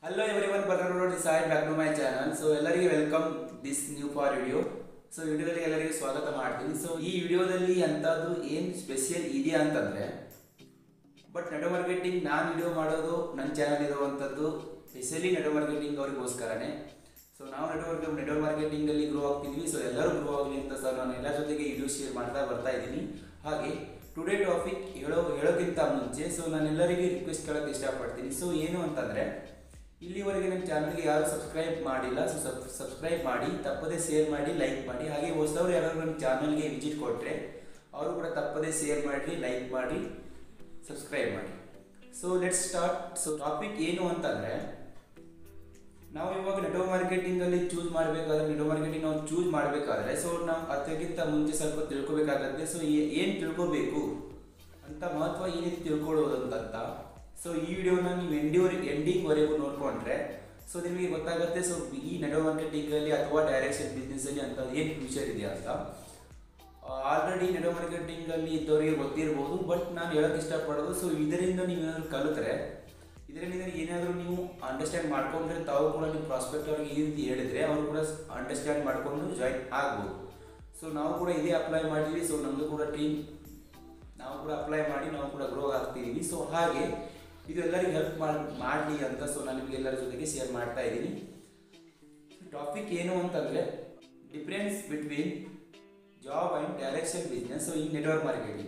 hello everyone ಬರ್ತಾರೆ decide back to my channel so ಎಲ್ಲರಿಗೆ welcome this new for video so ವಿಡಿಯೋದಲ್ಲಿ ಎಲ್ಲರಿಗೂ ಸ್ವಾಗತ ಮಾಡ್ತೀನಿ ಸೊ ಈ ವಿಡಿಯೋದಲ್ಲಿ ಅಂಥದ್ದು ಏನು ಸ್ಪೆಷಲ್ ಇದೆಯಾ ಅಂತಂದರೆ ಬಟ್ ನೆಡೋ ಮಾರ್ಕೆಟಿಂಗ್ ನಾನು ವಿಡಿಯೋ ಮಾಡೋದು ನನ್ನ ಚಾನಲ್ ಇರುವಂಥದ್ದು ಸ್ಪೆಷಲಿ ನೆಡೋ ಮಾರ್ಕೆಟಿಂಗ್ ಅವ್ರಿಗೋಸ್ಕರನೇ ಸೊ ನಾವು ನೆಡೋ ನೆಡೋ ಮಾರ್ಕೆಟಿಂಗಲ್ಲಿ ಗ್ರೋ ಆಗ್ತಿದ್ವಿ ಸೊ ಎಲ್ಲರೂ ಗ್ರೋ ಆಗಲಿ ಅಂತ ಸರ್ ನಾನು ಎಲ್ಲರ ಜೊತೆಗೆ ವಿಡಿಯೋ ಶೇರ್ ಮಾಡ್ತಾ ಬರ್ತಾ ಇದ್ದೀನಿ ಹಾಗೆ ಟುಡೇ ಟಾಪಿಕ್ ಹೇಳೋ ಹೇಳೋಕ್ಕಿಂತ ಮುಂಚೆ ಸೊ ನಾನು ಎಲ್ಲರಿಗೂ ರಿಕ್ವೆಸ್ಟ್ ಕೇಳೋಕ್ಕೆ ಇಷ್ಟಪಡ್ತೀನಿ ಸೊ ಏನು ಅಂತಂದರೆ ಇಲ್ಲಿವರೆಗೆ ನನ್ನ ಚಾನಲ್ಗೆ ಯಾರು ಸಬ್ಸ್ಕ್ರೈಬ್ ಮಾಡಿಲ್ಲ ಸೊ ಸಬ್ ಸಬ್ಸ್ಕ್ರೈಬ್ ಮಾಡಿ ತಪ್ಪದೇ ಶೇರ್ ಮಾಡಿ ಲೈಕ್ ಮಾಡಿ ಹಾಗೆ ಹೊಸದವ್ರು ಯಾರು ನನ್ನ ಚಾನಲ್ಗೆ ವಿಸಿಟ್ ಕೊಟ್ಟರೆ ಅವರು ಕೂಡ ತಪ್ಪದೇ ಶೇರ್ ಮಾಡಿ ಲೈಕ್ ಮಾಡಿ ಸಬ್ಸ್ಕ್ರೈಬ್ ಮಾಡಿ so let start so topic ಏನು ಅಂತಂದರೆ ನಾವು ಇವಾಗ ನೆಟೋ ಮಾರ್ಕೆಟಿಂಗಲ್ಲಿ ಚೂಸ್ ಮಾಡಬೇಕಾದ್ರೆ ನೆಟೋ ಮಾರ್ಕೆಟಿಂಗ್ ನಾವು ಚೂಸ್ ಮಾಡಬೇಕಾದ್ರೆ ಸೊ ನಾವು ಅದಕ್ಕಿಂತ ಮುಂಚೆ ಸ್ವಲ್ಪ ತಿಳ್ಕೊಬೇಕಾಗತ್ತೆ ಸೊ ಏನು ತಿಳ್ಕೊಬೇಕು ಅಂತ ಮಹತ್ವ ಏನಿದೆ ತಿಳ್ಕೊಳ್ಳೋದು ಅಂತ ಸೊ ಈ ವಿಡಿಯೋನ ನೀವು ಎಂಡಿವರ್ ಎಂಡಿಂಗ್ವರೆಗೂ ನೋಡಿಕೊಂಡ್ರೆ ಸೊ ನಿಮಗೆ ಗೊತ್ತಾಗುತ್ತೆ ಸೊ ಈ ನೆಟೋ ಮಾರ್ಕೆಟಿಂಗಲ್ಲಿ ಅಥವಾ ಡೈರೆಕ್ಷನ್ ಬಿಸ್ನೆಸ್ಸಲ್ಲಿ ಅಂತ ಏನು ಫ್ಯೂಚರ್ ಇದೆ ಅಂತ ಆಲ್ರೆಡಿ ನೆಡೋ ಮಾರ್ಕೆಟಿಂಗಲ್ಲಿ ಇದ್ದವರಿಗೆ ಗೊತ್ತಿರ್ಬೋದು ಬಟ್ ನಾನು ಹೇಳೋಕೆ ಇಷ್ಟಪಡೋದು ಸೊ ಇದರಿಂದ ನೀವು ಏನಾದರೂ ಕಲಿತ್ರೆ ಇದರಿಂದ ಏನಾದರೂ ನೀವು ಅಂಡರ್ಸ್ಟ್ಯಾಂಡ್ ಮಾಡ್ಕೊಂಡ್ರೆ ತಾವು ಕೂಡ ನಿಮ್ಮ ಪ್ರಾಸ್ಪೆಕ್ಟ್ ಅವ್ರಿಗೆ ಈ ರೀತಿ ಹೇಳಿದ್ರೆ ಅವರು ಕೂಡ ಅಂಡರ್ಸ್ಟ್ಯಾಂಡ್ ಮಾಡ್ಕೊಂಡು ಜಾಯಿನ್ ಆಗ್ಬೋದು ಸೊ ನಾವು ಕೂಡ ಇದೇ ಅಪ್ಲೈ ಮಾಡಿದ್ವಿ ಸೊ ನಮ್ಮದು ಕೂಡ ಟೀಮ್ ನಾವು ಕೂಡ ಅಪ್ಲೈ ಮಾಡಿ ನಾವು ಕೂಡ ಗ್ರೋ ಆಗ್ತಿದ್ದೀವಿ ಸೊ ಹಾಗೆ ಇದು ಎಲ್ಲರಿಗೂ ಹೆಲ್ಪ್ ಮಾಡಿ ಮಾಡಲಿ ಅಂತ ಸೊ ನಾನು ನಿಮಗೆ ಎಲ್ಲರ ಜೊತೆಗೆ ಶೇರ್ ಮಾಡ್ತಾ ಇದ್ದೀನಿ ಟಾಪಿಕ್ ಏನು ಅಂತಂದರೆ difference between job and direction business so ಈ ನೆಟ್ವರ್ಕ್ ಮಾರ್ಕೆಟಿಂಗ್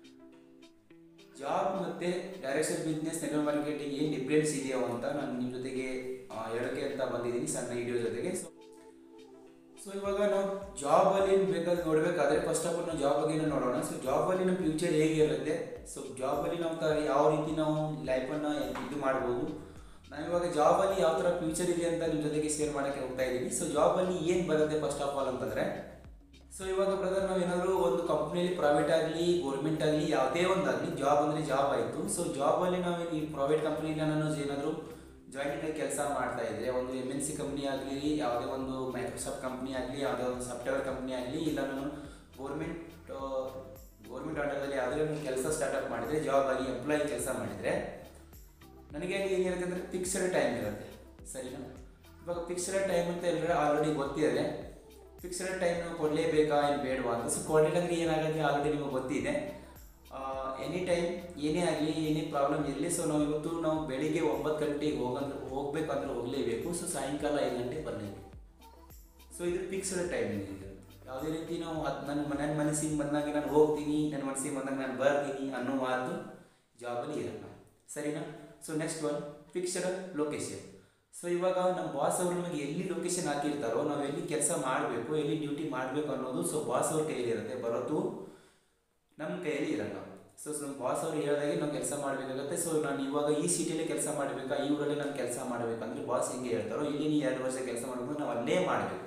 ಜಾಬ್ ಮತ್ತು ಡೈರೆಕ್ಷನ್ ಬಿಸ್ನೆಸ್ ನೆಟ್ವರ್ಕ್ ಮಾರ್ಕೆಟಿಂಗ್ ಏನು ಡಿಫ್ರೆನ್ಸ್ ಇದೆಯೋ ಅಂತ ನಾನು ನಿಮ್ಮ ಜೊತೆಗೆ ಆ, ಹೇಳೋಕ್ಕೆ ಅಂತ ಬಂದಿದ್ದೀನಿ ಸಣ್ಣ ವಿಡಿಯೋ ಜೊತೆಗೆ ಸೊ ಸೊ ಇವಾಗ ನಾವು ಜಾಬಲ್ಲಿ ಬೇಕಾದ್ರೆ ನೋಡಬೇಕಾದ್ರೆ ಫಸ್ಟ್ ಆಫ್ ಆಲ್ ನಾವು ಜಾಬ್ ಬಗ್ಗೆ ನೋಡೋಣ ಸೊ ಜಾಬಲ್ಲಿ ನಮ್ಮ ಫ್ಯೂಚರ್ ಹೇಗಿರುತ್ತೆ ಸೊ ಜಾಬಲ್ಲಿ ನಾವು ತ ಯಾವ ರೀತಿ ನಾವು ಲೈಫನ್ನು ಇದು ಮಾಡ್ಬೋದು ನಾವು ಇವಾಗ ಜಾಬಲ್ಲಿ ಯಾವ ಥರ ಫ್ಯೂಚರ್ ಇದೆ ಅಂತ ನಿಮ್ಮ ಜೊತೆಗೆ ಶೇರ್ ಮಾಡೋಕ್ಕೆ ಹೋಗ್ತಾ ಇದ್ದೀನಿ ಸೊ ಜಾಬಲ್ಲಿ ಏನು ಬರುತ್ತೆ ಫಸ್ಟ್ ಆಫ್ ಆಲ್ ಅಂತಂದರೆ ಸೊ ಇವಾಗ ಬ್ರದರ್ ನಾವು ಏನಾದರೂ ಒಂದು ಕಂಪ್ನಿಯಲ್ಲಿ ಪ್ರೈವೇಟ್ ಆಗಲಿ ಗೌರ್ಮೆಂಟ್ ಆಗಲಿ ಯಾವುದೇ ಒಂದಾಗಲಿ ಜಾಬ್ ಅಂದರೆ ಜಾಬ್ ಆಯಿತು ಸೊ ಜಾಬಲ್ಲಿ ನಾವು ಈ ಪ್ರೈವೇಟ್ ಕಂಪ್ನಿನ ನಾನು ಏನಾದರೂ ಜಾಯಿನಿಂಗ್ ಆಗಿ ಕೆಲಸ ಮಾಡ್ತಾ ಇದ್ದರೆ ಒಂದು ಎಮ್ ಎನ್ ಸಿ ಕಂಪ್ನಿ ಆಗಲಿ ಯಾವುದೇ ಒಂದು ಮೈಕ್ರೋಸಾಫ್ಟ್ ಕಂಪ್ನಿ ಆಗಲಿ ಯಾವುದೇ ಒಂದು ಸಾಫ್ಟ್ವೇರ್ ಕಂಪ್ನಿ ಆಗಲಿ ಇಲ್ಲ ನಾನು ಗೌರ್ಮೆಂಟ್ ಗೌರ್ಮೆಂಟ್ ಅಂಡರ್ದಲ್ಲಿ ಯಾವುದೇ ಒಂದು ಕೆಲಸ ಸ್ಟಾರ್ಟಪ್ ಮಾಡಿದರೆ ಜಾಬ್ ಆಗಿ ಎಂಪ್ಲಾಯಿ ಕೆಲಸ ಮಾಡಿದರೆ ನನಗೆ ಏನಿರುತ್ತೆ ಅಂದರೆ ಫಿಕ್ಸ್ಡ್ ಟೈಮ್ ಇರುತ್ತೆ ಸರಿನಾ ಇವಾಗ ಫಿಕ್ಸ್ಡ್ ಟೈಮ್ ಅಂತ ಎಲ್ಲರೂ ಆಲ್ರೆಡಿ ಗೊತ್ತಿದೆ ಫಿಕ್ಸ್ಡ್ ಟೈಮ್ ನಾವು ಕೊಡಲೇಬೇಕಾ ಏನು ಬೇಡವಾ ಅಂತ ಸೊ ಕೊಡಲಿಲ್ಲ ಅಂದರೆ ಏನಾಗುತ್ತೆ ಆಲ್ರೆಡಿ ನಿಮಗೆ ಗೊತ್ತಿದೆ ಎನಿ ಟೈಮ್ ಏನೇ ಆಗಲಿ ಏನೇ ಪ್ರಾಬ್ಲಮ್ ಇರಲಿ ಸೊ ನಾವು ಇವತ್ತು ನಾವು ಬೆಳಿಗ್ಗೆ ಒಂಬತ್ತು ಗಂಟೆಗೆ ಹೋಗಂದ್ರೆ ಹೋಗ್ಬೇಕಂದ್ರೆ ಹೋಗಲೇಬೇಕು ಸೊ ಸಾಯಂಕಾಲ ಐದು ಗಂಟೆಗೆ ಬರಲೇಬೇಕು ಸೊ ಇದು ಫಿಕ್ಸ್ಡ್ ಟೈಮಿಂಗ್ ಇದೆ ಯಾವುದೇ ರೀತಿ ನಾವು ಅದು ನನ್ನ ನನ್ನ ಮನಸ್ಸಿಗೆ ಬಂದಾಗ ನಾನು ಹೋಗ್ತೀನಿ ನನ್ನ ಮನಸ್ಸಿಗೆ ಬಂದಾಗ ನಾನು ಬರ್ತೀನಿ ಅನ್ನೋ ಮಾತು ಜಾಬಲ್ಲಿ ಇರಲ್ಲ ಸರಿನಾ so next one fixed location so ಇವಾಗ ನಮ್ಮ ಬಾಸ್ ಅವರು ನಮಗೆ ಎಲ್ಲಿ ಲೊಕೇಶನ್ ಹಾಕಿರ್ತಾರೋ ನಾವು ಎಲ್ಲಿ ಕೆಲಸ ಮಾಡಬೇಕು ಎಲ್ಲಿ ಡ್ಯೂಟಿ ಮಾಡಬೇಕು ಅನ್ನೋದು ಸೊ ಬಾಸ್ ಅವ್ರ ಕೈಯಲ್ಲಿ ಇರುತ್ತೆ ಬರೋದು ನಮ್ಮ ಕೈಯಲ್ಲಿ ಇರಲ್ಲ ಸೊ ಸೊ ಬಾಸ್ ಅವರು ಹೇಳಿದಾಗೆ ನಾವು ಕೆಲಸ ಮಾಡಬೇಕಾಗುತ್ತೆ ಸೊ ನಾನು ಇವಾಗ ಈ ಸಿಟಿಯಲ್ಲಿ ಕೆಲಸ ಮಾಡಬೇಕಾ ಈ ಊರಲ್ಲಿ ನಾನು ಕೆಲಸ ಮಾಡಬೇಕಂದ್ರೆ ಬಾಸ್ ಹೆಂಗೆ ಹೇಳ್ತಾರೋ ಇಲ್ಲಿ ನೀವು ಎರಡು ವರ್ಷ ಕೆಲಸ ಮಾಡಬೇಕು ನಾವು ಅಲ್ಲೇ ಮಾಡಬೇಕು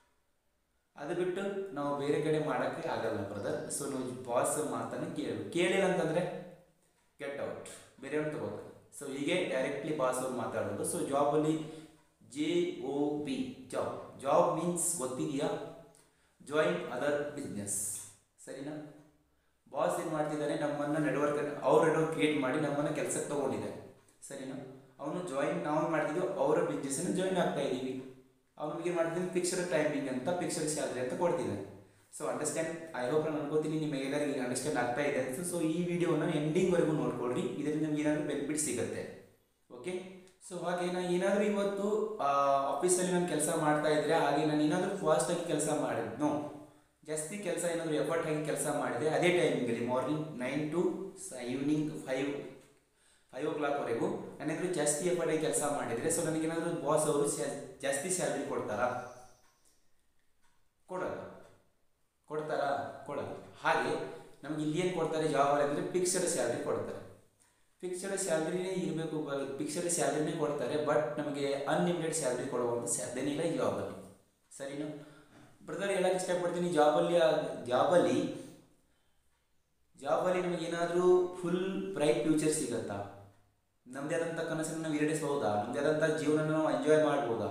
ಅದು ಬಿಟ್ಟು ನಾವು ಬೇರೆ ಕಡೆ ಮಾಡೋಕ್ಕೆ ಆಗಲ್ಲ ಬ್ರದರ್ ಸೊ ನಾವು ಬಾಸ್ ಮಾತನ್ನು ಕೇಳಬೇಕು ಕೇಳಿಲ್ಲ ಅಂತಂದರೆ ಗೆಟ್ ಔಟ್ ಬೇರೆಯವ್ರು ತಗೋತಾರೆ ಸೊ ಹೀಗೆ ಡೈರೆಕ್ಟ್ಲಿ ಬಾಸ್ ಅವ್ರು ಮಾತಾಡೋದು ಸೊ ಜಾಬಲ್ಲಿ J O B job job means ಗೊತ್ತಿದೆಯಾ ಜಾಯಿನ್ ಅದರ್ ಬಿಸ್ನೆಸ್ ಸರಿನಾ ಬಾಸ್ ಏನು ಮಾಡ್ತಿದ್ದಾನೆ ನಮ್ಮನ್ನು ನೆಟ್ವರ್ಕ್ ಅವ್ರ ನೆಟ್ವರ್ಕ್ ಕ್ರಿಯೇಟ್ ಮಾಡಿ ನಮ್ಮನ್ನು ಕೆಲಸಕ್ಕೆ ತೊಗೊಂಡಿದ್ದಾರೆ ಸರಿನಾ ಅವನು ಜಾಯಿನ್ ನಾವು ಮಾಡ್ತಿದ್ವಿ ಅವರ ಬಿಸ್ನೆಸ್ಸನ್ನು ಜಾಯಿನ್ ಆಗ್ತಾ ಇದ್ದೀವಿ ಅವ್ನಿಗೆ ಏನು ಮಾಡ್ತಿದ್ದೀನಿ ಫಿಕ್ಸ್ಡ್ ಟೈಮಿಂಗ್ ಅಂತ ಫಿಕ್ಸ್ಡ್ ಸ್ಯಾಲ್ರಿ ಅಂತ ಕೊಡ್ತಿದ್ದಾನೆ ಸೊ ಅಂಡರ್ಸ್ಟ್ಯಾಂಡ್ ಐ ಹೋಪ್ ನಾನು ಅನ್ಕೋತೀನಿ ನಿಮಗೆ ಎಲ್ಲರಿಗೆ ಅಂಡರ್ಸ್ಟ್ಯಾಂಡ್ ಆಗ್ತಾ ಇದೆ ಸೊ ಸೊ ಈ ವಿಡಿಯೋನ ಎಂಡಿಂಗ್ವರೆಗೂ ನೋಡ್ಕೊಳ್ರಿ ಇದರಿಂದ ನಿಮ್ಗೆ ಏನಾದರೂ ಬೆನಿಫಿಟ್ ಸಿಗುತ್ತೆ ಓಕೆ ಸೊ ಹಾಗೆ ನಾನು ಏನಾದರೂ ಇವತ್ತು ಆಫೀಸಲ್ಲಿ ನಾನು ಕೆಲಸ ಮಾಡ್ತಾ ಇದ್ರೆ ಹಾಗೆ ನಾನು ಏನಾದರೂ ಫಾಸ್ಟಾಗಿ ಕೆಲಸ ಮಾಡಿದ್ನೋ ಜಾಸ್ತಿ ಕೆಲಸ ಏನಾದರೂ ಎಫರ್ಟ್ ಆಗಿ ಕೆಲಸ ಮಾಡಿದೆ ಅದೇ ಟೈಮಿಂಗಲ್ಲಿ morning nine to evening five five ಓ ಕ್ಲಾಕ್ವರೆಗೂ ನಾನೇನಾದರೂ ಜಾಸ್ತಿ ಎಫರ್ಟ್ ಆಗಿ ಕೆಲಸ ಮಾಡಿದರೆ ಸೊ ನನಗೇನಾದರೂ ಬಾಸ್ ಅವರು ಜಾಸ್ತಿ ಸ್ಯಾಲ್ರಿ ಕೊಡ್ತಾರಾ ಕೊಡಲ್ಲ ಕೊಡ್ತಾರಾ ಕೊಡಲ್ಲ ಹಾಗೆ ನಮ್ಗೆ ಇಲ್ಲಿ ಏನು ಕೊಡ್ತಾರೆ ಜಾಬಲ್ಲಿ ಅಂದರೆ ಫಿಕ್ಸ್ಡ್ ಸ್ಯಾಲ್ರಿ ಕೊಡ್ತಾರೆ ಫಿಕ್ಸ್ಡ್ ಸ್ಯಾಲ್ರಿನೇ ಇರಬೇಕು ಫಿಕ್ಸ್ಡ್ ಸ್ಯಾಲ್ರಿನೇ ಕೊಡ್ತಾರೆ ಬಟ್ ನಮಗೆ ಅನ್ಲಿಮಿಟೆಡ್ ಸ್ಯಾಲ್ರಿ ಕೊಡುವಂಥ ಸಾಧ್ಯನೇ ಇಲ್ಲ ಈ ಜಾಬಲ್ಲಿ ಸರಿನಾ ಬ್ರದರ್ ಹೇಳಕ್ಕೆ ಇಷ್ಟಪಡ್ತೀನಿ ಜಾಬಲ್ಲಿ ಜಾಬಲ್ಲಿ ಜಾಬಲ್ಲಿ ನಮಗೆ ಏನಾದರೂ ಫುಲ್ ಬ್ರೈಟ್ ಫ್ಯೂಚರ್ ಸಿಗುತ್ತಾ ನಮ್ಮದೇ ಆದಂಥ ಕನಸನ್ನು ನಾವು ಈಡೇರಿಸ್ಬೋದಾ ನಮ್ಮದೇ ಆದಂಥ ಜೀವನ ನಾವು ಎಂಜಾಯ್ ಮಾಡ್ಬೋದಾ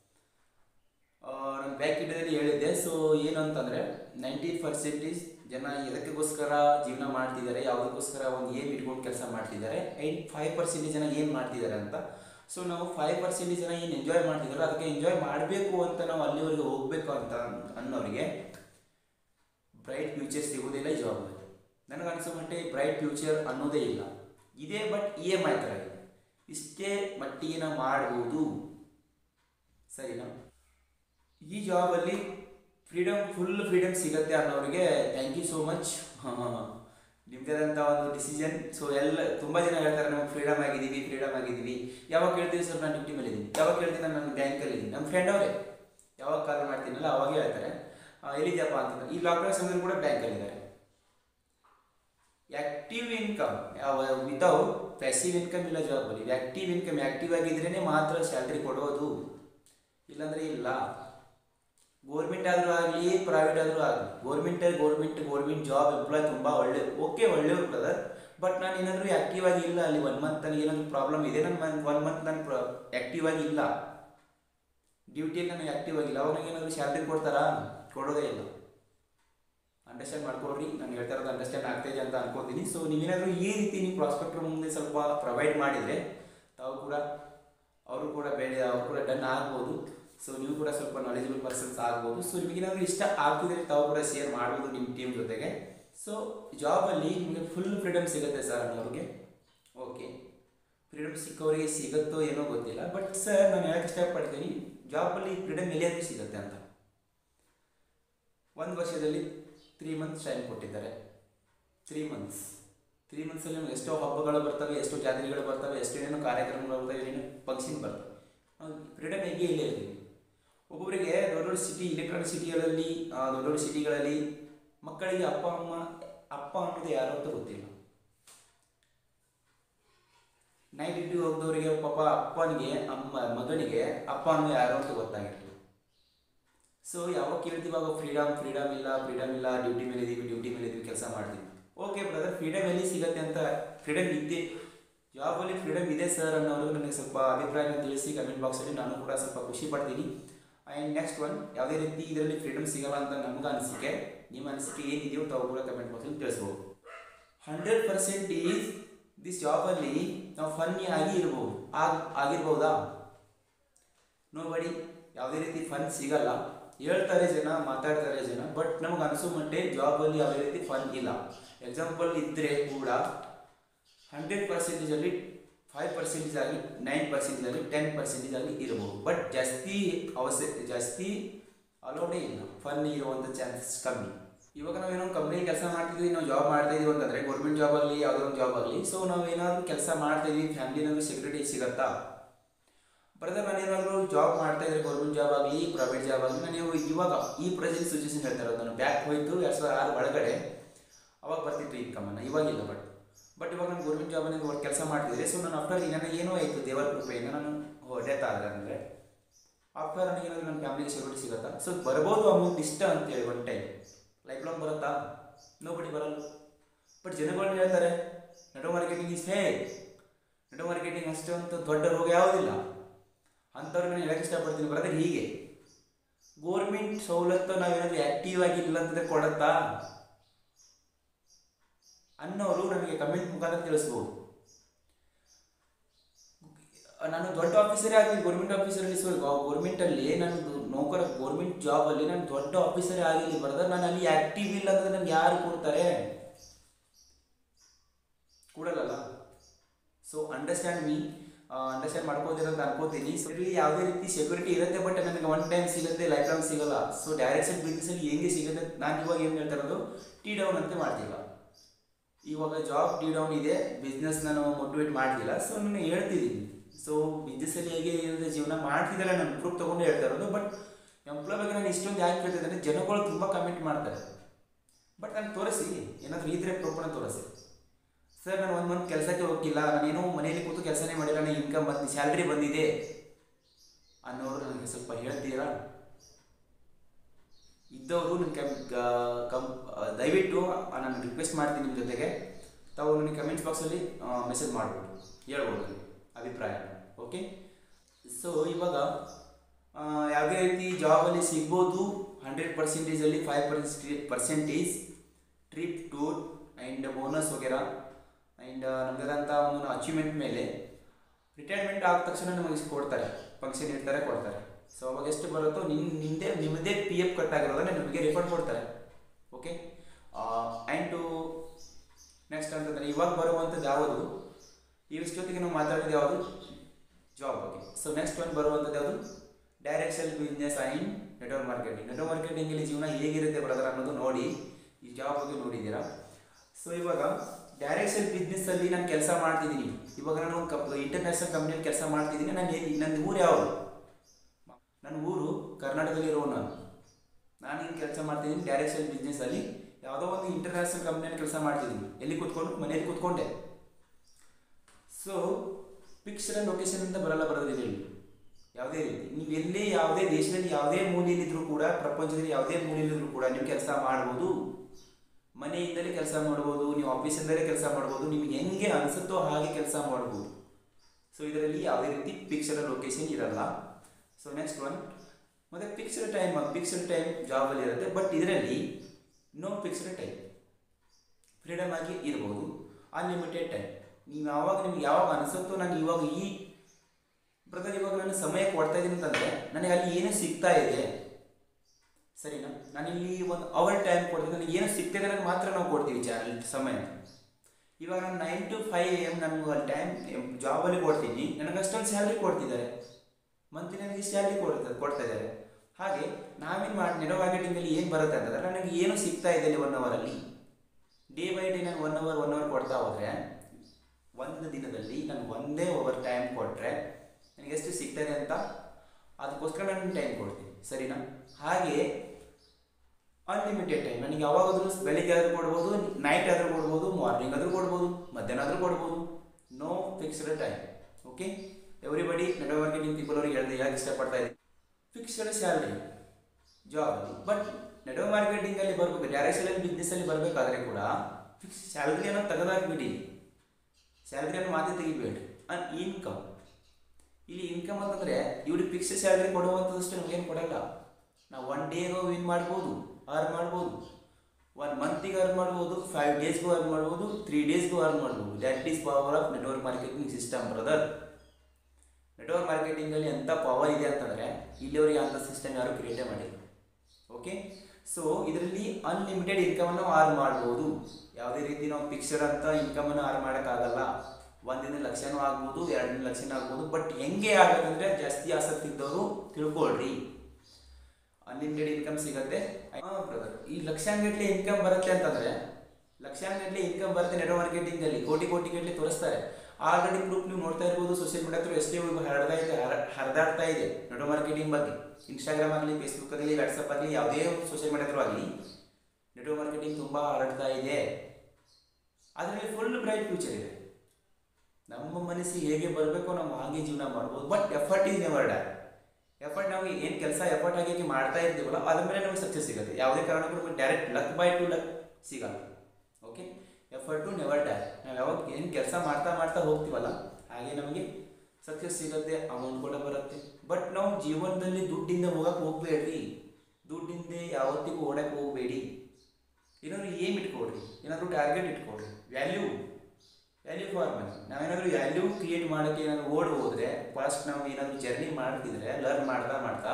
ನಾನು ಬ್ಯಾಕ್ ಇಂಡಿಯಾದಲ್ಲಿ ಹೇಳಿದ್ದೆ ಸೊ ಏನು ಅಂತಂದರೆ ನೈಂಟಿ ಪರ್ಸೆಂಟೇಜ್ ಜನ ಎದಕ್ಕೋಸ್ಕರ ಜೀವನ ಮಾಡ್ತಿದ್ದಾರೆ ಯಾವುದಕ್ಕೋಸ್ಕರ ಒಂದು ಏನು ಇಟ್ಕೊಂಡು ಕೆಲಸ ಮಾಡ್ತಿದ್ದಾರೆ ಏಯ್ಟ್ ಫೈವ್ ಪರ್ಸೆಂಟೇಜ್ ಜನ ಏನು ಮಾಡ್ತಿದ್ದಾರೆ ಅಂತ ಸೊ ನಾವು ಫೈವ್ ಪರ್ಸೆಂಟೇಜ್ ಜನ ಏನು ಎಂಜಾಯ್ ಮಾಡ್ತಿದ್ರು ಅದಕ್ಕೆ ಎಂಜಾಯ್ ಮಾಡಬೇಕು ಅಂತ ನಾವು ಅಲ್ಲಿವರೆಗೆ ಹೋಗಬೇಕು ಅಂತ ಅನ್ನೋರಿಗೆ ಬ್ರೈಟ್ ಫ್ಯೂಚರ್ ಸಿಗೋದಿಲ್ಲ ಈ ಜಾಬಲ್ಲಿ ನನಗೆ ಅನಿಸೋ ಮಟ್ಟಿಗೆ ಬ್ರೈಟ್ ಫ್ಯೂಚರ್ ಅನ್ನೋದೇ ಇಲ್ಲ ಇದೇ ಬಟ್ ಇ ಎಮ್ ಐ ಥರ ಇದೆ ಇಷ್ಟೇ ಮಟ್ಟಿಗೆ ನಾವು ಮಾಡ್ಬೋದು ಸರಿನಾ ಈ ಜಾಬಲ್ಲಿ ಫ್ರೀಡಮ್ ಫುಲ್ ಫ್ರೀಡಮ್ ಸಿಗುತ್ತೆ ಅನ್ನೋರಿಗೆ ಥ್ಯಾಂಕ್ ಯು ಸೋ ಮಚ್ ನಿಮ್ಮದಾದಂಥ ಒಂದು ಡಿಸಿಷನ್ ಸೊ ಎಲ್ಲ ತುಂಬ ಜನ ಹೇಳ್ತಾರೆ ನಮಗೆ ಫ್ರೀಡಮ್ ಆಗಿದ್ದೀವಿ ಫ್ರೀಡಮ್ ಆಗಿದ್ದೀವಿ ಯಾವಾಗ ಕೇಳ್ತೀವಿ ಸರ್ ನಾನು ಡ್ಯೂಟಿ ಮೇಲೆ ಇದ್ದೀನಿ ಯಾವಾಗ ಕೇಳ್ತೀನಿ ನಾನು ನನ್ನ ಬ್ಯಾಂಕಲ್ಲಿ ಇದ್ದೀನಿ ನಮ್ಮ ಫ್ರೆಂಡ್ ಅವರೇ ಯಾವಾಗ ಕಾಲ್ ಮಾಡ್ತೀನಲ್ಲ ಅವಾಗೇ ಹೇಳ್ತಾರೆ ಆ, ಎಲ್ಲಿದ್ಯಪ್ಪ ಅಂತ ಈ ಲಾಕ್ಡೌನ್ ಸಮಯದಲ್ಲಿ ಕೂಡ ಬ್ಯಾಂಕಲ್ಲಿದ್ದಾರೆ active income without passive income ಇಲ್ಲ ಜಾಬಲ್ಲಿ ಆಕ್ಟಿವ್ ಇನ್ಕಮ್ ಆಕ್ಟಿವ್ ಆಗಿದ್ರೇ ಮಾತ್ರ ಸ್ಯಾಲ್ರಿ ಕೊಡೋದು ಇಲ್ಲಾಂದ್ರೆ ಇಲ್ಲ ಗೋರ್ಮೆಂಟ್ ಆದರೂ ಆಗಲಿ ಪ್ರೈವೇಟ್ ಆದರೂ ಆಗಲಿ government government government job employ ತುಂಬ ಒಳ್ಳೆ ಓಕೆ ಒಳ್ಳೆಯವ್ರು ಬ್ರದರ್ ಬಟ್ ನಾನು ಏನಾದರೂ ಆ್ಯಕ್ಟಿವ್ ಆಗಿ ಇಲ್ಲ ಅಲ್ಲಿ ಒನ್ ಮಂತ್ ನನಗೆ ಏನಾದರೂ ಪ್ರಾಬ್ಲಮ್ ಇದೆ ನನ್ನ ಒನ್ ಮಂತ್ ನಾನು ಆ್ಯಕ್ಟಿವ್ ಆಗಿ ಇಲ್ಲ ಡ್ಯೂಟಿಯಲ್ಲಿ ನನಗೆ ಆ್ಯಕ್ಟಿವ್ ಆಗಿಲ್ಲ ಅವಾಗ ಏನಾದರೂ ಸ್ಯಾಲ್ರಿ ಕೊಡ್ತಾರಾ ಕೊಡೋದೇ ಇಲ್ಲ ಅಂಡರ್ಸ್ಟ್ಯಾಂಡ್ ಮಾಡ್ಕೊಳ್ರಿ ನಾನು ಹೇಳ್ತಾ ಇರೋದು ಅಂಡರ್ಸ್ಟ್ಯಾಂಡ್ ಆಗ್ತಾಯಿದೆ ಅಂತ ಅನ್ಕೋತೀನಿ ಸೊ ನೀವೇನಾದರೂ ಈ ರೀತಿ ನೀವು ಪ್ರಾಸ್ಪೆಕ್ಟರ್ ಮುಂದೆ ಸ್ವಲ್ಪ ಪ್ರೊವೈಡ್ ಮಾಡಿದರೆ ತಾವು ಕೂಡ ಅವರು ಕೂಡ ಬೇಡ ಅವರು ಕೂಡ ಡನ್ ಆಗ್ಬೋದು ಸೊ ನೀವು ಕೂಡ ಸ್ವಲ್ಪ ನಾಲೆಜಬಲ್ ಪರ್ಸನ್ಸ್ ಆಗ್ಬೋದು ಸೊ ನಿಮಗೇನಾದರೂ ಇಷ್ಟ ಆಗ್ತಿದ್ರೆ ತಾವು ಕೂಡ ಶೇರ್ ಮಾಡ್ಬೋದು ನಿಮ್ಮ ಟೀಮ್ ಜೊತೆಗೆ ಸೊ ಜಾಬಲ್ಲಿ ನಿಮಗೆ ಫುಲ್ ಫ್ರೀಡಮ್ ಸಿಗುತ್ತೆ ಸರ್ ಅನ್ನೋರಿಗೆ ಓಕೆ ಫ್ರೀಡಮ್ ಸಿಕ್ಕವರಿಗೆ ಸಿಗುತ್ತೋ ಏನೋ ಗೊತ್ತಿಲ್ಲ ಬಟ್ ಸರ್ ನಾನು ಹೇಳಕ್ಕೆ ಇಷ್ಟಪಡ್ತೀನಿ ಜಾಬಲ್ಲಿ ಫ್ರೀಡಮ್ ಎಲ್ಲಿಯಾದರೂ ಸಿಗುತ್ತೆ ಅಂತ ಒಂದು ವರ್ಷದಲ್ಲಿ ತ್ರೀ ಮಂತ್ಸ್ ಟೈಮ್ ಕೊಟ್ಟಿದ್ದಾರೆ ತ್ರೀ ಮಂತ್ಸ್ ತ್ರೀ ಮಂತ್ಸಲ್ಲಿ ನಮ್ಗೆ ಎಷ್ಟೋ ಹಬ್ಬಗಳು ಬರ್ತವೆ ಎಷ್ಟೋ ಜಾತ್ರೆಗಳು ಬರ್ತವೆ ಎಷ್ಟೇನೇನೋ ಕಾರ್ಯಕ್ರಮಗಳು ಬರ್ತವೆ ಏನೇನೋ ಫಂಕ್ಷನ್ ಬರ್ತವೆ ನಾವು ಫ್ರೀಡಮ್ ಹೇಗೆ ಇಲ್ಲೇ ಇರ್ತೀವಿ ಒಬ್ಬೊಬ್ಬರಿಗೆ ದೊಡ್ಡ ದೊಡ್ಡ ಸಿಟಿ ಇಲೆಕ್ಟ್ರಾನಿಕ್ ಸಿಟಿಗಳಲ್ಲಿ ಆ, ದೊಡ್ಡ ದೊಡ್ಡ ಸಿಟಿಗಳಲ್ಲಿ ಮಕ್ಕಳಿಗೆ ಅಪ್ಪ ಅಮ್ಮ ಅಪ್ಪ ಅನ್ನೋದು ಯಾರು ಅಂತ ಗೊತ್ತಿಲ್ಲ ನೈಟ್ ಡ್ಯೂಟಿ ಹೋಗ್ದವರಿಗೆ ಪಾಪ ಅಪ್ಪನಿಗೆ ಅಮ್ಮ ಮಗನಿಗೆ ಅಪ್ಪ ಅನ್ನೋ ಯಾರು ಅಂತ ಗೊತ್ತಾಗಿರಲಿಲ್ಲ ಸೊ ಯಾವಾಗ ಕೇಳ್ತೀವಾಗ ಫ್ರೀಡಮ್ ಫ್ರೀಡಮ್ ಇಲ್ಲ ಫ್ರೀಡಮ್ ಇಲ್ಲ ಡ್ಯೂಟಿ ಮೇಲೆ ಇದೀವಿ ಡ್ಯೂಟಿ ಮೇಲೆ ಇದೀವಿ ಕೆಲಸ ಮಾಡ್ತೀವಿ ಓಕೆ ಬ್ರದರ್ ಫ್ರೀಡಮ್ ಎಲ್ಲಿ ಸಿಗತ್ತೆ ಅಂತ ಫ್ರೀಡಮ್ ಇದ್ದೇ ಜಾಬಲ್ಲಿ ಫ್ರೀಡಮ್ ಇದೆ ಸರ್ ಅನ್ನೋರು ನನಗೆ ಸ್ವಲ್ಪ ಅಭಿಪ್ರಾಯನ ತಿಳಿಸಿ ಕಮೆಂಟ್ ಬಾಕ್ಸಲ್ಲಿ ನಾನು ಕೂಡ ಸ್ವಲ್ಪ ಖುಷಿ ಪಡ್ತೀನಿ ಆ್ಯಂಡ್ ನೆಕ್ಸ್ಟ್ ಒನ್ ಯಾವುದೇ ರೀತಿ ಇದರಲ್ಲಿ ಫ್ರೀಡಮ್ ಸಿಗಲ್ಲ ಅಂತ ನಮ್ಗೆ ಅನಿಸಿಕೆ ನಿಮ್ಮ ಅನಿಸಿಕೆ ಏನಿದೆಯೋ ತಾವು ಕೂಡ ಕಮೆಂಟ್ ಬಾಕ್ಸಲ್ಲಿ ತಿಳಿಸ್ಬೋದು ಹಂಡ್ರೆಡ್ ಪರ್ಸೆಂಟ್ ಈಸ್ ದಿಸ್ ಜಾಬಲ್ಲಿ ನಾವು ಫನ್ನಿ ಆಗಿ ಇರ್ಬೋದು ಆಗ ಆಗಿರ್ಬೋದಾ ನೋ ಬಡಿ ಯಾವುದೇ ರೀತಿ ಫನ್ ಸಿಗಲ್ಲ ಹೇಳ್ತಾರೆ ಜನ ಮಾತಾಡ್ತಾರೆ ಜನ ಬಟ್ ನಮ್ಗೆ ಅನಿಸೋ ಮಟ್ಟೆ ಜಾಬಲ್ಲಿ ಯಾವುದೇ ರೀತಿ ಫನ್ ಇಲ್ಲ ಎಕ್ಸಾಂಪಲ್ ಇದ್ದರೆ ಕೂಡ ಹಂಡ್ರೆಡ್ ಪರ್ಸೆಂಟೇಜಲ್ಲಿ ಫೈವ್ ಪರ್ಸೆಂಟೇಜ್ ಆಗಿ ನೈನ್ ಪರ್ಸೆಂಟೇಜ್ ಆಗಿ ಟೆನ್ ಪರ್ಸೆಂಟೇಜ್ ಆಗಿ ಇರ್ಬೋದು ಬಟ್ ಜಾಸ್ತಿ ಅವಶ್ಯ ಜಾಸ್ತಿ ಅಲೋಡೇ ಇಲ್ಲ ಫನ್ ಇರುವಂಥ ಚಾನ್ಸಸ್ ಕಮ್ಮಿ ಇವಾಗ ನಾವೇನೋ ಕಂಪ್ನಿ ಕೆಲಸ ಮಾಡ್ತಿದ್ವಿ ನಾವು ಜಾಬ್ ಮಾಡ್ತಾ ಇದೀವಿ ಅಂತಂದರೆ ಗೌರ್ಮೆಂಟ್ ಜಾಬ್ ಆಗಲಿ ಯಾವುದೋ ಒಂದು ಜಾಬ್ ಆಗಲಿ ಸೊ ನಾವು ಏನಾದರೂ ಕೆಲಸ ಮಾಡ್ತಾ ಇದೀವಿ ಫ್ಯಾಮಿಲಿ ಏನಾದರೂ ಸೆಕ್ಯೂರಿಟಿ ಸಿಗತ್ತಾ ಬ್ರದರ್ ನಾನು ಏನಾದರೂ ಜಾಬ್ ಮಾಡ್ತಾ ಇದ್ರೆ ಗೌರ್ಮೆಂಟ್ ಜಾಬ್ ಆಗಲಿ ಪ್ರೈವೇಟ್ ಜಾಬ್ ಆಗಲಿ ನಾನು ಇವಾಗ- ಇವಾಗ ಈ ಪ್ರೆಸೆಂಟ್ ಸಿಚುವೇಶನ್ ಹೇಳ್ತಾ ಇರೋದು ನಾನು ಬ್ಯಾಕ್ ಹೋಯ್ತು ಎರಡು ಸಾವಿರದ ಆರು ಒಳಗಡೆ ಅವಾಗ ಬರ್ತಿತ್ತು ಇನ್ಕಮನ್ನು ಇವಾಗಿಲ್ಲ ಬಟ್ ಬಟ್ ಇವಾಗ ನಾನು ಗೌರ್ಮೆಂಟ್ ಜಾಬಲ್ಲಿ ವರ್ಕ್ ಕೆಲಸ ಮಾಡ್ತಿದ್ದೆ ಸೊ ನಾನು ಆಫ್ಟರ್ ನನಗೆ ಏನೋ ಆಯಿತು ದೇವರ ಕೃಪೆಯಿಂದ ನಾನು ಡೆತ್ ಆದ್ರೆ ಅಂದರೆ ಆಫ್ಟರ್ ನನಗೆ ಏನಾದರೂ ನನ್ನ ಫ್ಯಾಮಿಲಿಗೆ ಸೆಕ್ಯೂರಿಟಿ ಸಿಗುತ್ತಾ ಸೊ ಬರ್ಬೋದು ಅಮೌಂಟ್ ಇಷ್ಟ ಅಂತೇಳಿ ಒನ್ ಟೈಮ್ ಲೈಫ್ ಲಾಂಗ್ ಬರುತ್ತಾ ನೋ ಬಡಿ ಬರಲ್ಲ ಬಟ್ ಜನಗಳು ಹೇಳ್ತಾರೆ network marketing is hey network marketing ಅಷ್ಟು ಅಂತ ದೊಡ್ಡ ರೋಗ ಯಾವುದಿಲ್ಲ ಅಂಥವ್ರಿಗೆ ನಾನು ಹೇಳಕ್ಕೆ ಇಷ್ಟಪಡ್ತೀನಿ ಬ್ರದರ್ ಹೀಗೆ ಗೋರ್ಮೆಂಟ್ ಸವಲತ್ತು ನಾವೇನಾದರೂ ಆ್ಯಕ್ಟಿವ್ ಆಗಿಲ್ಲ ಅಂತಂದ್ರೆ ಕೊಡತ್ತಾ ಅನ್ನೋರು ನನಗೆ ಕಮೆಂಟ್ ಮುಖಾಂತರ ತಿಳಿಸ್ಬೋದು ನಾನು ದೊಡ್ಡ ಆಫೀಸರೇ ಆಗಲಿ ಗೌರ್ಮೆಂಟ್ ಆಫೀಸರಲ್ಲಿ ಸೊ ಗೌರ್ಮೆಂಟಲ್ಲಿ ನಾನು ನೌಕರ ಗೌರ್ಮೆಂಟ್ ಜಾಬಲ್ಲಿ ನಾನು ದೊಡ್ಡ ಆಫೀಸರೇ ಆಗಿರಲಿ ಬ್ರದರ್ ನಾನು ಅಲ್ಲಿ ಆ್ಯಕ್ಟಿವ್ ಇಲ್ಲ ಅಂದ್ರೆ ನನಗೆ ಯಾರು ಕೊಡ್ತಾರೆ ಕೊಡಲ್ಲ ಸೊ ಅಂಡರ್ಸ್ಟ್ಯಾಂಡ್ ಮೀ ಅಂಡರ್ಸ್ಟ್ಯಾಂಡ್ ಮಾಡ್ಕೋದಿರ ಅಂತ ಅನ್ಕೋತೀನಿ ಸೊ ಇಲ್ಲಿ ಯಾವುದೇ ರೀತಿ ಸೆಕ್ಯೂರಿಟಿ ಇರುತ್ತೆ ಬಟ್ ನನಗೆ ಒನ್ ಟೈಮ್ ಸಿಗುತ್ತೆ ಲೈಫ್ ಲಾಂಗ್ ಸಿಗಲ್ಲ ಸೊ ಡೈರೆಕ್ಷನ್ ಬಿಸ್ನೆಸ್ಸಲ್ಲಿ ಹೆಂಗೆ ಸಿಗುತ್ತೆ ನಾನು ಇವಾಗ ಏನು ಹೇಳ್ತಾ ಇರೋದು ಟಿ ಡೌನ್ ಅಂತ ಮಾಡ್ತಿಲ್ಲ ಇವಾಗ ಜಾಬ್ ಟಿ ಡೌನ್ ಇದೆ ಬಿಸ್ನೆಸ್ ನಾನು ಮೋಟಿವೇಟ್ ಮಾಡ್ತಿಲ್ಲ ಸೊ ನಾನು ಹೇಳ್ತಿದ್ದೀನಿ ಸೊ ಬಿಸ್ನೆಸ್ಸಲ್ಲಿ ಹೇಗೆ ಇರುತ್ತೆ ಜೀವನ ಮಾಡ್ತಿದ್ದಲ್ಲ ನಾನು ಪ್ರೂಫ್ ತೊಗೊಂಡು ಹೇಳ್ತಾ ಇರೋದು ಬಟ್ ಎಂಪ್ಲಾಯ್ ಬಗ್ಗೆ ನಾನು ಇಷ್ಟೊಂದು ಯಾಕೆ ಕೇಳ್ತಿದ್ದೆ ಅಂದರೆ ಜನಗಳು ತುಂಬ ಕಮೆಂಟ್ ಮಾಡ್ತಾರೆ ಬಟ್ ನಾನು ತೋರಿಸಿ ಏನಾದರೂ ಇದ್ರೆ ಪ್ರೂಫನ್ನು ತೋರಿಸಿ ಸರ್ ನಾನು ಒಂದು ಮಂತ್ ಕೆಲಸಕ್ಕೆ ಹೋಗಿಲ್ಲ ನಾನೇನು ಮನೆಯಲ್ಲಿ ಕೂತು ಕೆಲಸನೇ ಮಾಡಿಲ್ಲ ನನಗೆ ಇನ್ಕಮ್ ಬಂದು ಸ್ಯಾಲ್ರಿ ಬಂದಿದೆ ಅನ್ನೋರು ನನಗೆ ಸ್ವಲ್ಪ ಹೇಳ್ತೀರಾ ಇದ್ದವರು ನನ್ನ ಕಮ್ ಕಮ್ ದಯವಿಟ್ಟು ನಾನು ರಿಕ್ವೆಸ್ಟ್ ಮಾಡ್ತೀನಿ ನಿಮ್ಮ ಜೊತೆಗೆ ತಾವು ನನಗೆ ಕಮೆಂಟ್ಸ್ ಬಾಕ್ಸಲ್ಲಿ ಮೆಸೇಜ್ ಮಾಡ್ಬೋದು ಹೇಳ್ಬೋದು ನನಗೆ ಅಭಿಪ್ರಾಯ ಓಕೆ ಸೊ ಇವಾಗ ಆ, ಯಾವುದೇ ರೀತಿ ಜಾಬಲ್ಲಿ ಸಿಗ್ಬೋದು ಹಂಡ್ರೆಡ್ ಪರ್ಸೆಂಟೇಜಲ್ಲಿ five percent percentage trip tour and bonus ವಗೇರಾ ಆ್ಯಂಡ್ ನಮ್ಮದಂಥ ಒಂದು ಅಚೀವ್ಮೆಂಟ್ ಮೇಲೆ ರಿಟೈರ್ಮೆಂಟ್ ಆದ ತಕ್ಷಣ ನಮಗೆ ಇಷ್ಟು ಕೊಡ್ತಾರೆ ಫಂಕ್ಷನ್ ಇರ್ತಾರೆ ಕೊಡ್ತಾರೆ ಸೊ ಅವಾಗ ಎಷ್ಟು ಬರುತ್ತೋ ನಿಮ್ ನಿಮ್ಮದೇ ನಿಮ್ಮದೇ ಪಿ ಎಫ್ ಕಟ್ ಆಗಿರೋದನ್ನ ನಿಮಗೆ ರಿಫಂಡ್ ಕೊಡ್ತಾರೆ ಓಕೆ ಆ್ಯಂಡ್ ಟು ನೆಕ್ಸ್ಟ್ ಅಂತಂದರೆ ಇವಾಗ ಬರುವಂಥದ್ದು ಯಾವುದು ಇಷ್ಟೊತ್ತಿಗೆ ನಾವು ಮಾತಾಡೋದು ಯಾವುದು ಜಾಬ್ ಬಗ್ಗೆ ಸೊ ನೆಕ್ಸ್ಟ್ ಒನ್ ಬರುವಂಥದ್ದು ಯಾವುದು direct sell business and network marketing network ಮಾರ್ಕೆಟಿಂಗಲ್ಲಿ ಜೀವನ ಹೇಗಿರುತ್ತೆ ಬ್ರದರ್ ಅನ್ನೋದು ನೋಡಿ ಈ ಜಾಬ್ ಬಗ್ಗೆ ನೋಡಿದ್ದೀರಾ ಸೊ ಇವಾಗ ಡೈರೆಕ್ಟ್ ಸೆಲ್ ಬಿಸ್ನೆಸ್ಸಲ್ಲಿ ನಾನು ಕೆಲಸ ಮಾಡ್ತಿದ್ದೀನಿ ಇವಾಗ ನಾನು ಒಂದು ಕಪ್ ಇಂಟರ್ನ್ಯಾಷನಲ್ ಕಂಪ್ನಿಯಲ್ಲಿ ಕೆಲಸ ಮಾಡ್ತಿದ್ದೀನಿ ನಾನು ಎಲ್ಲಿ ನನ್ನ ಊರು ಯಾವುದು ನನ್ನ ಊರು ಕರ್ನಾಟಕದಲ್ಲಿರೋ ನಾನು ನಾನು ಹಿಂಗೆ ಕೆಲಸ ಮಾಡ್ತಿದ್ದೀನಿ ಡೈರೆಕ್ಟ್ ಸೆಲ್ ಬಿಸ್ನೆಸ್ಸಲ್ಲಿ ಯಾವುದೋ ಒಂದು ಇಂಟರ್ನ್ಯಾಷನಲ್ ಕಂಪ್ನಿಯಲ್ಲಿ ಕೆಲಸ ಮಾಡ್ತಿದ್ದೀನಿ ಎಲ್ಲಿ ಕೂತ್ಕೊಂಡು ಮನೇಲಿ ಕೂತ್ಕೊಂಡೆ ಸೊ ಫಿಕ್ಸ್ಡ್ ಲೊಕೇಶನ್ ಅಂತ ಬರಲ್ಲ ಬರೋದಿಲ್ಲ ಹೇಳಿ ಯಾವುದೇ ರೀತಿ ನೀವು ಎಲ್ಲೇ ಯಾವುದೇ ದೇಶದಲ್ಲಿ ಯಾವುದೇ ಮೂಲೆಯಲ್ಲಿದ್ದರೂ ಕೂಡ ಪ್ರಪಂಚದಲ್ಲಿ ಯಾವುದೇ ಮೂಲೆಯಲ್ಲಿದ್ದರೂ ಕೂಡ ನೀವು ಕೆಲಸ ಮಾಡ್ಬೋದು ಮನೆಯಿಂದಲೇ ಕೆಲಸ ಮಾಡ್ಬೋದು ನೀವು ಆಫೀಸಿಂದಲೇ ಕೆಲಸ ಮಾಡ್ಬೋದು ನಿಮ್ಗೆ ಹೆಂಗೆ ಅನಿಸುತ್ತೋ ಹಾಗೆ ಕೆಲಸ ಮಾಡ್ಬೋದು ಸೊ ಇದರಲ್ಲಿ ಯಾವುದೇ ರೀತಿ ಫಿಕ್ಸ್ಡ್ ಲೊಕೇಶನ್ ಇರಲ್ಲ ಸೊ ನೆಕ್ಸ್ಟ್ ಒನ್ ಮತ್ತು ಫಿಕ್ಸ್ಡ್ ಟೈಮ್ ಫಿಕ್ಸ್ಡ್ ಟೈಮ್ ಜಾಬಲ್ಲಿ ಇರುತ್ತೆ ಬಟ್ ಇದರಲ್ಲಿ ನೋ ಫಿಕ್ಸ್ಡ್ ಟೈಮ್ ಫ್ರೀಡಮ್ ಆಗಿ ಇರ್ಬೋದು ಅನ್ಲಿಮಿಟೆಡ್ ಟೈಮ್ ನೀವು ಯಾವಾಗ ನಿಮ್ಗೆ ಯಾವಾಗ ಅನಿಸುತ್ತೋ ನಾನು ಇವಾಗ ಈ ಬ್ರದರ್ ಇವಾಗ ನಾನು ಸಮಯ ಕೊಡ್ತಾ ಇದ್ದೀನಿ ಅಂತಂದರೆ ನನಗೆ ಅಲ್ಲಿ ಏನು ಸಿಗ್ತಾ ಇದೆ ಸರಿನಾ ನಾನು ಇಲ್ಲಿ ಒಂದು ಅವರ್ ಟೈಮ್ ಕೊಡ್ತೀನಿ ನನಗೆ ಏನು ಸಿಗ್ತಿದೆ ನನಗೆ ಮಾತ್ರ ನಾವು ಕೊಡ್ತೀವಿ ಚಾನಲ್ ಸಮಯ ಇವಾಗ ನಾನು nine to five A M ನನಗೆ ಅಲ್ಲಿ ಟೈಮ್ ಜಾಬಲ್ಲಿ ಕೊಡ್ತೀನಿ ನನಗೆ ಅಷ್ಟೊಂದು ಸ್ಯಾಲ್ರಿ ಕೊಡ್ತಿದ್ದಾರೆ ಮಂತ್ಲಿ ನನಗೆ ಸ್ಯಾಲ್ರಿ ಕೊಡ್ತಾ ಕೊಡ್ತಾ ಇದ್ದಾರೆ ಹಾಗೆ ನಾವೇನು ಮಾಡಿ ನೆರೋ ಮಾರ್ಕೆಟಿಂಗಲ್ಲಿ ಏನು ಬರುತ್ತೆ ಅಂತಂದರೆ ನನಗೆ ಏನು ಸಿಗ್ತಾ ಇದೆ ಒನ್ ಅವರಲ್ಲಿ ಡೇ ಬೈ ಡೇ ನಾನು ಒನ್ ಅವರ್ ಒನ್ ಅವರ್ ಕೊಡ್ತಾ ಹೋದರೆ ಒಂದು ದಿನದಲ್ಲಿ ನಾನು ಒಂದೇ ಓವರ್ ಟೈಮ್ ಕೊಟ್ಟರೆ ನನಗೆ ಎಷ್ಟು ಸಿಗ್ತದೆ ಅಂತ ಅದಕ್ಕೋಸ್ಕರ ನಾನು ಟೈಮ್ ಕೊಡ್ತೀನಿ ಸರಿನಾ ಹಾಗೆ ಅನ್ಲಿಮಿಟೆಡ್ ಟೈಮ್ ನನಗೆ ಯಾವಾಗಾದರೂ ಬೆಳಿಗ್ಗೆ ಆದರೂ ಕೊಡ್ಬೋದು ನೈಟ್ ಆದರೂ ಕೊಡ್ಬೋದು ಮಾರ್ನಿಂಗ್ ಆದರೂ ಕೊಡ್ಬೋದು ಮಧ್ಯಾಹ್ನ ಆದರೂ ಕೊಡ್ಬೋದು no fixed time okay everybody network marketing people ಅವ್ರಿಗೆ ಹೇಳಿದೆ ಯಾಕೆ ಇಷ್ಟಪಡ್ತಾ ಇದೆ ಫಿಕ್ಸ್ಡ್ ಸ್ಯಾಲ್ರಿ ಜಾಬಲ್ಲಿ ಬಟ್ ನೆಟ್ವರ್ಕ್ ಮಾರ್ಕೆಟಿಂಗಲ್ಲಿ ಬರಬೇಕು ಡೈರೆಕ್ಷನ್ ಬಿಸ್ನೆಸ್ಸಲ್ಲಿ ಬರಬೇಕಾದ್ರೆ ಕೂಡ ಫಿಕ್ಸ್ ಸ್ಯಾಲ್ರಿಯನ್ನು ತೆಗೆದಾಕ್ಬಿಡಿ ಸ್ಯಾಲ್ರಿಯನ್ನು ಮಾತೇ ತೆಗಿಬೇಡಿ ಅನ್ ಇನ್ಕಮ್ ಇಲ್ಲಿ ಇನ್ಕಮ್ ಅಂತಂದರೆ ಇವ್ರಿಗೆ ಫಿಕ್ಸ್ ಸ್ಯಾಲ್ರಿ ಕೊಡುವಂಥದ್ದಷ್ಟು ನಮಗೇನು ಕೊಡಲ್ಲ ನಾವು ಒನ್ ಡೇಗೂ ವಿನ್ ಮಾಡ್ಬೋದು ಅರ್ನ್ ಮಾಡ್ಬೋದು ಒನ್ ಮಂತಿಗೆ ಅರ್ನ್ ಮಾಡ್ಬೋದು ಫೈವ್ ಡೇಸ್ಗೂ ಅರ್ನ್ ಮಾಡ್ಬೋದು ತ್ರೀ ಡೇಸ್ಗೂ ಅರ್ನ್ ಮಾಡ್ಬೋದು that is power of network marketing system brother network ಮಾರ್ಕೆಟಿಂಗಲ್ಲಿ ಎಂಥ ಪವರ್ ಇದೆ ಅಂತಂದರೆ ಇಲ್ಲಿವರೆಗೆ ಅಂಥ ಸಿಸ್ಟಮ್ ಯಾರು ಕ್ರಿಯೇಟೇ ಮಾಡಿಲ್ಲ ಓಕೆ ಸೊ ಇದರಲ್ಲಿ ಅನ್ಲಿಮಿಟೆಡ್ ಇನ್ಕಮನ್ನು ಅರ್ನ್ ಮಾಡ್ಬೋದು ಯಾವುದೇ ರೀತಿ ನಾವು ಫಿಕ್ಸ್ಡ್ ಅಂತ ಇನ್ಕಮನ್ನು ಅರ್ನ್ ಮಾಡೋಕ್ಕಾಗಲ್ಲ ಒಂದಿನ ಲಕ್ಷನೂ ಆಗ್ಬೋದು ಎರಡನೇ ಲಕ್ಷನೂ ಆಗ್ಬೋದು ಬಟ್ ಹೆಂಗೆ ಆಗೋದಂದ್ರೆ ಜಾಸ್ತಿ ಆಸಕ್ತಿ ಇದ್ದವರು ತಿಳ್ಕೊಳ್ರಿ ಅನ್ಲಿಮಿಟೆಡ್ ಇನ್ಕಮ್ ಸಿಗುತ್ತೆ ಹಾಂ ಬ್ರದರ್ ಈ ಲಕ್ಷಾಂಗಟ್ಲೆ ಇನ್ಕಮ್ ಬರುತ್ತೆ ಅಂತಂದರೆ ಲಕ್ಷಾಂಗಟ್ಲೆ ಇನ್ಕಮ್ ಬರುತ್ತೆ ನೆಟ್ವರ್ಕ್ ಮಾರ್ಕೆಟಿಂಗಲ್ಲಿ ಕೋಟಿ ಕೋಟಿ ಗಟ್ಟಲೆ ತೋರಿಸ್ತಾರೆ ಆಲ್ರೆಡಿ ಪ್ರೂಫ್ ನೀವು ನೋಡ್ತಾ ಇರ್ಬೋದು ಸೋಷಿಯಲ್ ಮೀಡಿಯಾ ಥ್ರೂ ಎಷ್ಟೇ ಹರಡ್ತಾ ಇದೆ ಹರ- ಹರಿದಾಡ್ತಾ ಇದೆ ನೆಟ್ವರ್ಕ್ ಮಾರ್ಕೆಟಿಂಗ್ ಬಗ್ಗೆ ಇನ್ಸ್ಟಾಗ್ರಾಮ್ ಆಗಲಿ ಫೇಸ್ಬುಕ್ ಆಗಲಿ ವಾಟ್ಸಪ್ ಆಗಲಿ ಯಾವುದೇ ಸೋಷಿಯಲ್ ಮೀಡಿಯಾ ಥ್ರೂ ಆಗಲಿ ನೆಟ್ವರ್ಕ್ ಮಾರ್ಕೆಟಿಂಗ್ ತುಂಬ ಹರಡ್ತಾ ಇದೆ ಅದರಲ್ಲಿ ಫುಲ್ ಬ್ರೈಟ್ ಫ್ಯೂಚರ್ ಇದೆ ನಮ್ಮ ಮನಸ್ಸಿಗೆ ಹೇಗೆ ಬರಬೇಕೋ ನಾವು ಹಾಗೆ ಜೀವನ ಮಾಡ್ಬೋದು but effort is never die effort ನಾವು ಏನು ಕೆಲಸ ಎಫರ್ಟ್ ಆಗಿ ಮಾಡ್ತಾ ಇರ್ತೀವಲ್ಲ ಅದ್ರ ಮೇಲೆ ನಮಗೆ ಸಕ್ಸಸ್ ಸಿಗುತ್ತೆ ಯಾವುದೇ ಕಾರಣಕ್ಕೂ ನಮಗೆ direct luck by to luck ಸಿಗಲ್ಲ okay effort to never die ನಾವು ಯಾವಾಗ ಏನು ಕೆಲಸ ಮಾಡ್ತಾ ಮಾಡ್ತಾ ಹೋಗ್ತೀವಲ್ಲ ಹಾಗೆ ನಮಗೆ ಸಕ್ಸಸ್ ಸಿಗುತ್ತೆ ಅಮೌಂಟ್ ಕೂಡ ಬರುತ್ತೆ ಬಟ್ ನಾವು ಜೀವನದಲ್ಲಿ ದುಡ್ಡಿಂದ ಹೋಗಕ್ಕೆ ಹೋಗಬೇಡ್ರಿ ದುಡ್ಡಿಂದ ಯಾವತ್ತಿಗೂ ಓಡಕ್ಕೆ ಹೋಗಬೇಡಿ ಏನಾದರೂ ಏಮ್ ಇಟ್ಕೊಡ್ರಿ ಏನಾದರೂ ಟಾರ್ಗೆಟ್ ಇಟ್ಕೊಡ್ರಿ ವ್ಯಾಲ್ಯೂ ವ್ಯಾಲ್ಯೂ ಫಾರ್ ಮನಿ ನಾವೇನಾದರೂ ವ್ಯಾಲ್ಯೂ ಕ್ರಿಯೇಟ್ ಮಾಡೋಕ್ಕೆ ಏನಾದರೂ ಓಡ್ ಹೋದರೆ ಫಸ್ಟ್ ನಾವು ಏನಾದರೂ ಜರ್ನಿ ಮಾಡ್ತಿದ್ರೆ ಲರ್ನ್ ಮಾಡ್ತಾ ಮಾಡ್ತಾ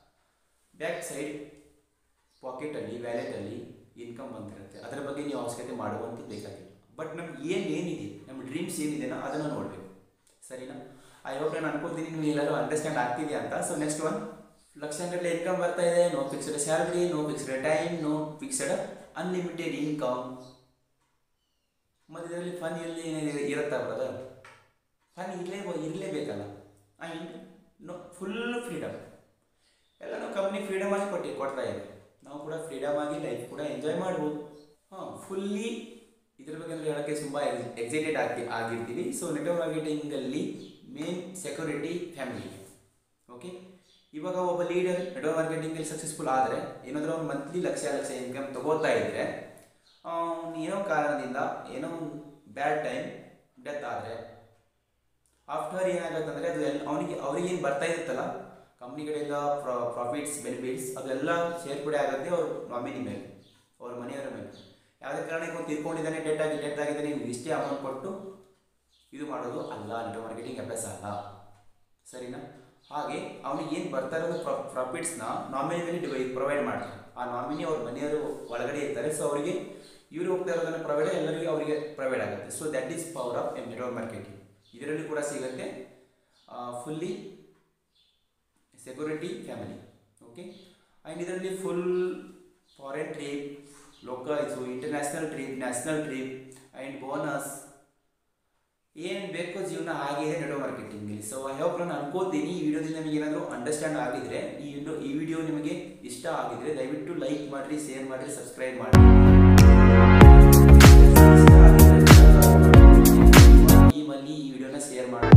ಬ್ಯಾಕ್ ಸೈಡ್ ಪಾಕೆಟಲ್ಲಿ ವ್ಯಾಲೆಟಲ್ಲಿ ಇನ್ಕಮ್ ಬಂದಿರುತ್ತೆ ಅದರ ಬಗ್ಗೆ ನೀವು ಅವಶ್ಯಕತೆ ಮಾಡುವಂಥದ್ದು ಬೇಕಾಗಿಲ್ಲ ಬಟ್ ನಮ್ಗೆ ಏನು ಏನಿದೆ ನಮ್ಮ ಡ್ರೀಮ್ಸ್ ಏನಿದೆನೋ ಅದನ್ನು ನೋಡಬೇಕು ಸರಿನಾ ಐ ಹೋಪ್ ನಾನು ಅನ್ಕೋತೀನಿ ನೀವು ಎಲ್ಲರೂ ಅಂಡರ್ಸ್ಟ್ಯಾಂಡ್ ಆಗ್ತಿದೆಯಾ ಅಂತ ಸೊ ನೆಕ್ಸ್ಟ್ ಒನ್ ಲಕ್ಷಗಟ್ಟಲೆ ಇನ್ಕಮ್ ಬರ್ತಾ ಇದೆ no fixed salary no fixed time no fixed unlimited income ಮತ್ತು ಇದರಲ್ಲಿ ಫನ್ ಎಲ್ಲಿ ಏನಿದೆ ಇರುತ್ತಾ ಬ್ರದರ್ ಫನ್ ಇರಲೇ ಇರಲೇಬೇಕಲ್ಲ I mean no full freedom ಎಲ್ಲ ನಾವು ಕಂಪ್ನಿ ಫ್ರೀಡಮ್ ಆಗಿ ಕೊಟ್ಟು ಕೊಡ್ತಾ ಇದೆ ನಾವು ಕೂಡ ಫ್ರೀಡಮ್ ಆಗಿ ಲೈಫ್ ಕೂಡ ಎಂಜಾಯ್ ಮಾಡ್ಬೋದು ಹಾಂ ಫುಲ್ಲಿ ಇದ್ರ ಬಗ್ಗೆ ಅಂದರೆ ಹೇಳೋಕ್ಕೆ ತುಂಬ ಎಕ್ಸೈಟೆಡ್ ಆಗಿ ಆಗಿರ್ತೀವಿ ಸೊ ನೆಟ್ವರ್ಕ್ ಮಾರ್ಕೆಟಿಂಗಲ್ಲಿ ಮೇನ್ ಸೆಕ್ಯೂರಿಟಿ ಫ್ಯಾಮಿಲಿ ಓಕೆ ಇವಾಗ ಒಬ್ಬ ಲೀಡರ್ ನೆಟ್ವರ್ಕ್ ಮಾರ್ಕೆಟಿಂಗಲ್ಲಿ ಸಕ್ಸಸ್ಫುಲ್ ಆದರೆ ಏನಾದರೂ ಒಂದು ಮಂತ್ಲಿ ಲಕ್ಷ ಲಕ್ಷ ಇನ್ಕಮ್ ತಗೋತಾ ಇದ್ದರೆ ಏನೋ ಕಾರಣದಿಂದ ಏನೋ ಬ್ಯಾಡ್ ಟೈಮ್ ಡೆತ್ ಆದರೆ ಆಫ್ಟರ್ ಏನಾಗುತ್ತಂದರೆ ಅದು ಎಲ್ಲ ಅವನಿಗೆ ಅವ್ರಿಗೆ ಏನು ಬರ್ತಾ ಇರುತ್ತಲ್ಲ ಕಂಪ್ನಿ ಕಡೆಯಿಂದ ಪ್ರಾಫಿಟ್ಸ್ ಬೆನಿಫಿಟ್ಸ್ ಅದೆಲ್ಲ ಸೇರ್ಪಡೆ ಆಗುತ್ತೆ ಅವ್ರ ನಾಮಿನಿ ಮೇಲೆ ಅವ್ರ ಮನೆಯವರ ಮೇಲೆ ಯಾವುದೇ ಕಾರಣಕ್ಕೆ ಅವ್ನು ತಿರ್ಕೊಂಡಿದ್ದಾನೆ ಡೆಟ್ ಆಗಿ ಡೆತ್ ಆಗಿದ್ದಾನೆ ನೀವು ಇಷ್ಟೇ ಅಮೌಂಟ್ ಕೊಟ್ಟು ಇದು ಮಾಡೋದು ಅಲ್ಲ ನೆಟ್ವರ್ಕ್ ಮಾರ್ಕೆಟಿಂಗ್ ಅಭ್ಯಾಸ ಅಲ್ಲ ಸರಿನಾ ಹಾಗೆ ಅವನಿಗೆ ಏನು ಬರ್ತಾ ಇರೋದು ಪ್ರಾಫಿಟ್ಸ್ನ ನಾಮಿನಿ ಮೇಲೆ ಡಿವೈ ಪ್ರೊವೈಡ್ ಮಾಡ್ತಾರೆ ಆ ನಾಮಿನಿ ಅವ್ರ ಮನೆಯವರು ಒಳಗಡೆ ಇರ್ತಾರೆ ಸೊ ಅವರಿಗೆ ಇವರು ಹೋಗ್ತಾ ಇರೋದನ್ನು ಪ್ರೊವೈಡ್ ಎಲ್ಲರಿಗೂ ಅವರಿಗೆ ಪ್ರೊವೈಡ್ ಆಗುತ್ತೆ so that is power of network marketing ಇದರಲ್ಲಿ ಕೂಡ ಸಿಗುತ್ತೆ fully security family okay and ಇದರಲ್ಲಿ ಫುಲ್ ಫಾರಿನ್ ಟ್ರಿಪ್ ಲೋಕಲ್ ಇದು international trip national trip and bonus ಏನು ಬೇಕೋ ಜೀವನ ಹಾಗೆ ಇದೆ ನೆಟ್ವರ್ಕ್ ಮಾರ್ಕೆಟಿಂಗಲ್ಲಿ ಸೊ ಐ ಹೋಪ್ ನಾನು ಅನ್ಕೋತೀನಿ ಈ ವಿಡಿಯೋದಿಂದ ನಿಮಗೆ ಏನಾದರೂ ಅಂಡರ್ಸ್ಟ್ಯಾಂಡ್ ಆಗಿದ್ರೆ ಈ ವಿಡಿಯೋ ಈ ವಿಡಿಯೋ ನಿಮಗೆ ಇಷ್ಟ ಆಗಿದ್ರೆ ದಯವಿಟ್ಟು ಲೈಕ್ ಮಾಡಿರಿ ಶೇರ್ ಮಾಡಿರಿ ಸಬ್ಸ್ಕ್ರೈಬ್ ಮಾಡಿ ಟೀಮಲ್ಲಿ ಈ ವಿಡಿಯೋನ ಶೇರ್ ಮಾಡಿ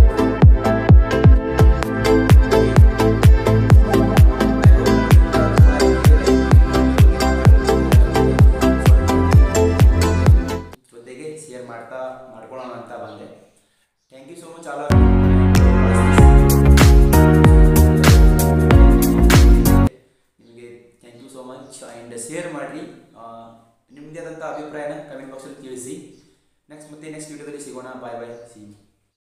ಜೊತೆಗೆ ಶೇರ್ ಮಾಡ್ತಾ ಮಾಡ್ಕೊಳ್ಳೋಣ ಅಂತ ಬಂದೆ thank you so much all ನಿಮಗೆ thank you so much and share ಮಾಡಿರಿ ನಿಮ್ಮದೇ ಆದಂಥ ಅಭಿಪ್ರಾಯನ ಕಮೆಂಟ್ ಬಾಕ್ಸಲ್ಲಿ ತಿಳಿಸಿ ನೆಕ್ಸ್ಟ್ ಮತ್ತೆ ನೆಕ್ಸ್ಟ್ ವಿಡಿಯೋದಲ್ಲಿ ಸಿಗೋಣ ಬಾಯ್ ಬಾಯ್ ಸಿ